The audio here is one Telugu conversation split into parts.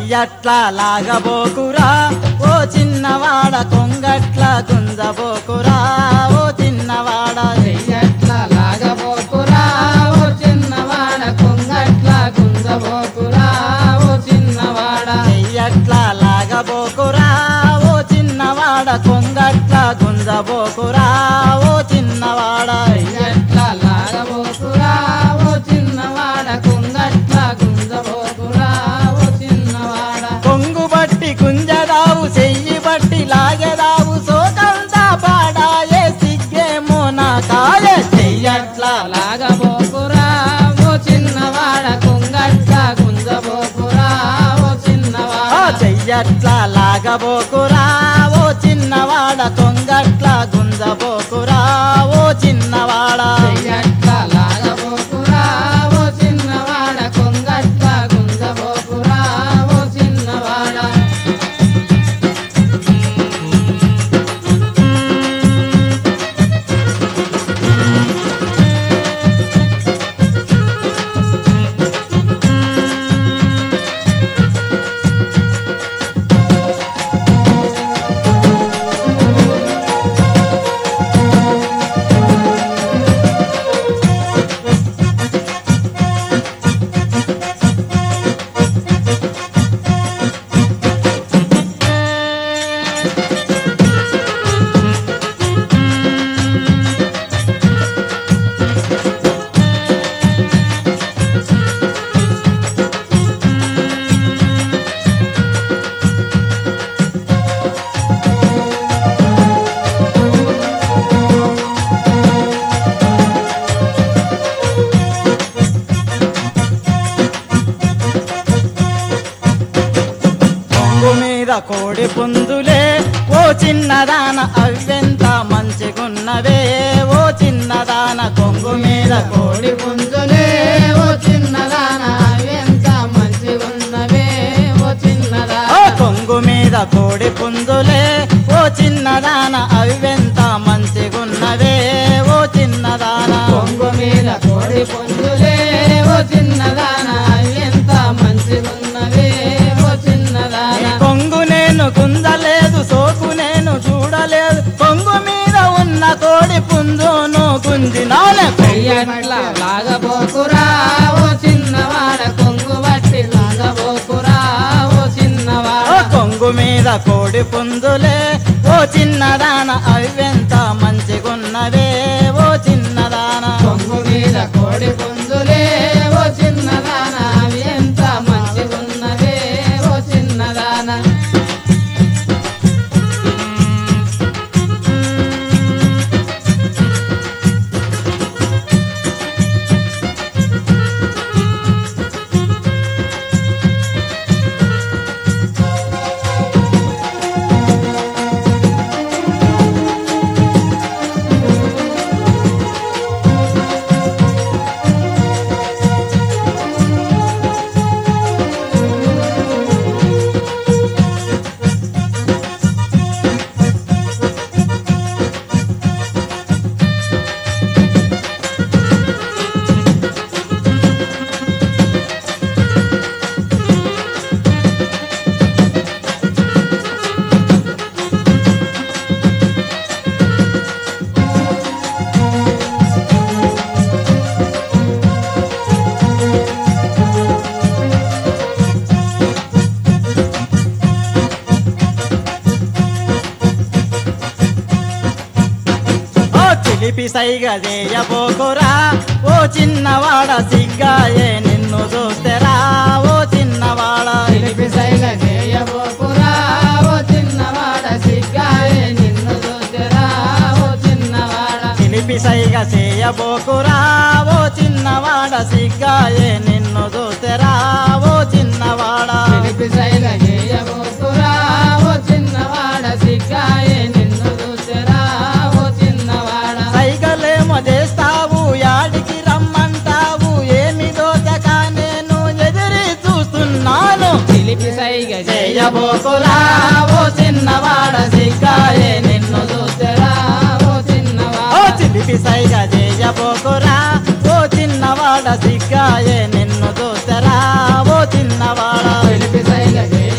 చెయ్యట్లా లాగబోకురా ఓ చిన్నవాడ కొంగట్ల గుంజబోకురా ఓ చిన్నవాడ చెయ్యట్ల లాగబోకురా ఓ చిన్నవాడ కొంగట్ల గుంజబోకురా ఓ చిన్నవాడ చెయ్యట్లా లాగబోకురా ఓ చిన్నవాడ కొంగట్ల గుంజబోకురా ఓ చిన్నవాడ చెయ్యట్ల లాగబోకురా ఓ చిన్నవాడ కొంగట్ల గుంజబోకురా ఓ చిన్నవాడ కొంగు బట్టి గుంజదావు చెయ్యి బట్టి లాగెదావు సోకంతా పాడాయే సిగ్గేమో నా కాయ చెయ్యట్లా లాగబోకురా ఓ చిన్నవాడ కొంగట్ల గుంజబోకురా ఓ ఆ చిన్నవాడ చెయ్యట్లా లాగబోకురా ఓ చిన్నవాడ కొంగట్ల గుంజబోకురా ఓ చిన్నవాడ చెయ్యట్ల లాగబోకురా ఓ చిన్నవాడ కొంగట్ల గుంజబోకురా ఓ చిన్నవాడ కొంగు మీద కోడి పుందులే ఓ చిన్నదాన అవ్వెంత మంచిగున్నవే ఓ చిన్నదాన కొంగు మీద కోడి కోడి పుంజులే ఓ చిన్నదాన ఎంత మంచిగున్నవే ఓ ఓ చిన్నదాన కొంగు మీద కోడి పుందులే ఓ చిన్నదాన అవ్వెంత మంచిగున్నవే ఓ చిన్నదాన కొంగు మీద కోడి పుంజులే ఓ చిన్నదాన ఎంత మంచిగున్నవే ఓ నీ చిన్నదాన కొంగు నేను గుంజలేదు సోకు నేను చూడలేదు కొంగు మీద ఉన్న కోడి పుంజును గుంజినానే చెయ్యట్ల లాగబోకురా ఓ చిన్నవాడ కొంగు బట్టి లాగబోకురా ఓ ఓ చిన్నవాడ కొంగు మీద కోడి పుందులే ఓ చిన్నదాన అవ్వెంత మంచిగున్నవే ఓ చిన్నదాన కొంగు మీద కోడి పుంజులే ఓ చిన్నదాన అవి ఎంత మంచిగున్నవే ఓ చిన్నదాన ఓ చిలిపి సైగ చేయబోకురా ఓ చిన్నవాడ సిగ్గాయే నిన్ను చూస్తేరా ఓ చిన్నవాడ చిలిపి శైల చేయబోకురా ఓ చిన్నవాడ సిగ్గాయే నిన్ను చూసిరా ఓ చిన్నవాడ చిలిపి సైగ చేయబోకురా ఓ చిన్నవాడ సిగ్గాయే నిన్ను చూస్తేరా ఓ చిన్నవాడ చిలిపి శైల చేయబోకురా ఓ చిన్నవాడ సిగ్గాయే నిన్ను చూసిరా ఓ చిన్నవాడ సైగలేమో చేస్తావు యాడికి రమ్మంటావు ఏమి దోచక నేను ఎదిరి చూస్తున్నాను చిలిపి సైగ చేయబోకురా ఓ చిన్నవాడ సిగ్గాయే నిన్ను చూసిరా ఓ ఓ చిన్నవాడ చిలిపి సైగ చేయబోకురా ఓ చిన్నవాడ సిగ్గాయే నిన్ను చూస్తరా ఓ చిన్నవాడ చిలిపి శైల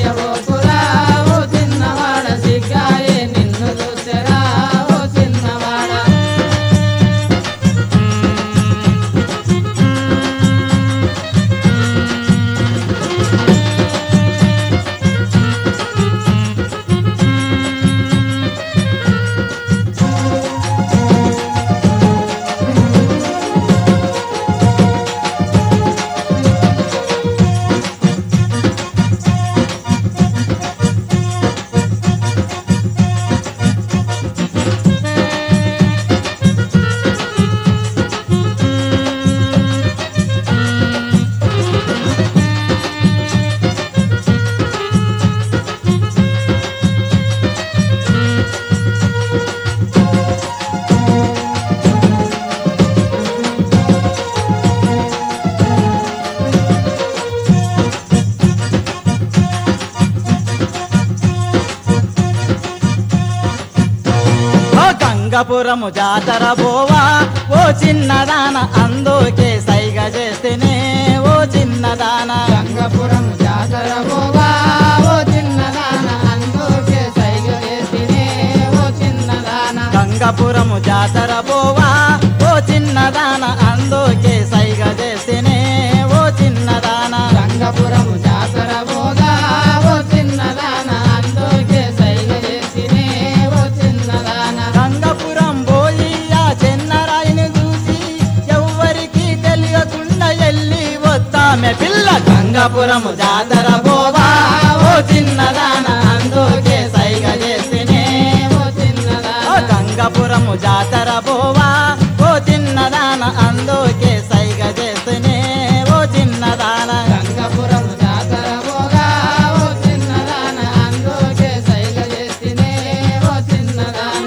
గంగపురము జాతర పోవా ఓ చిన్నదాన అందుకే సైగ చేస్తేనే ఓ చిన్నదాన గంగపురం జాతర పోవా ఓ చిన్నదాన అందుకే సైగ చేసినే ఓ చిన్నదాన గంగపురము జాతర పోవా ఓ చిన్నదాన అందుకే సైగ చేస్తేనే ఓ చిన్నదాన గంగపురం జాతర పోగా ఓ చిన్నదాన అందుకే సైగ చేసినే ఓ చిన్నదాన గంగపురం పోయి ఆ చెన్నరాయిని చూసి ఎవ్వరికి తెలియకుండా ఎల్లి వస్తామె పిల్ల గంగపురం జాతర పోవా ఓ చిన్నదాన అందుకే సైగ చేస్తేనే ఓ చిన్నదాన ఓ గంగపురము జాతర పోవా ఓ చిన్నదాన అందుకే సైగ చేస్తేనే ఓ చిన్నదాన గంగపురం జాతర పోగా ఓ చిన్నదాన అందుకే సైగ చేసినే ఓ చిన్నదాన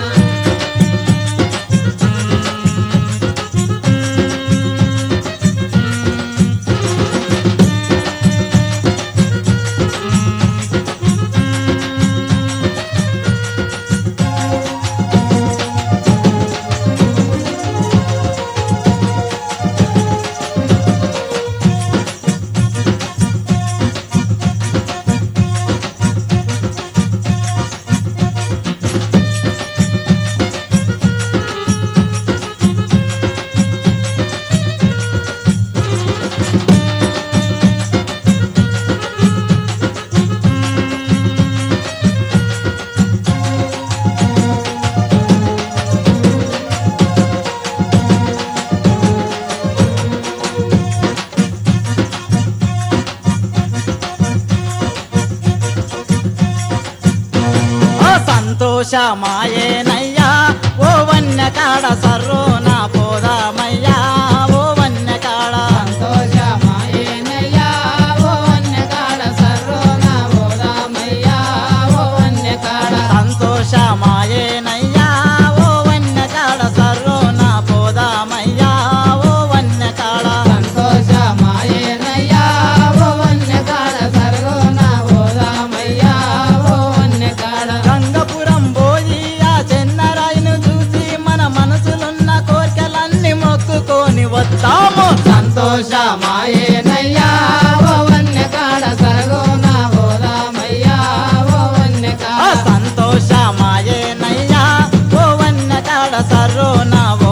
ఓ సంతోషమాయేనయ్యా ఓ వన్య కాడ సర్రో నా పోదామయ్యా ఓ వన్య కాడ సంతోషమాయేనయ్యా ఓ వన్యకాడ సర్వోన బోధామయ్యా ఓ వన్యకాడ సంతోషమాయేనయ్యా ఓ వన్య కాడ సర్రో నా పోదామయ్యా ఓ వన్య కాడ సంతోషమాయేనయ్యా ఓ వన్యకాడ సర్వోన బోధామయ్యా ఓ వన్యకాడ గంగపురం పోయి ఆ చెన్నరాయిని చూసి మన మనసులున్న కోరికలన్నీ మొక్కుకొని వస్తాము సంతోషమాయేనయ్యా ఓ వన్యకాడ సర్వోన బోధామయ్యా ఓ ఆ వన్యకాడ సంతోషమాయేనయ్యా ఓ వన్య కాడ సర్రో నా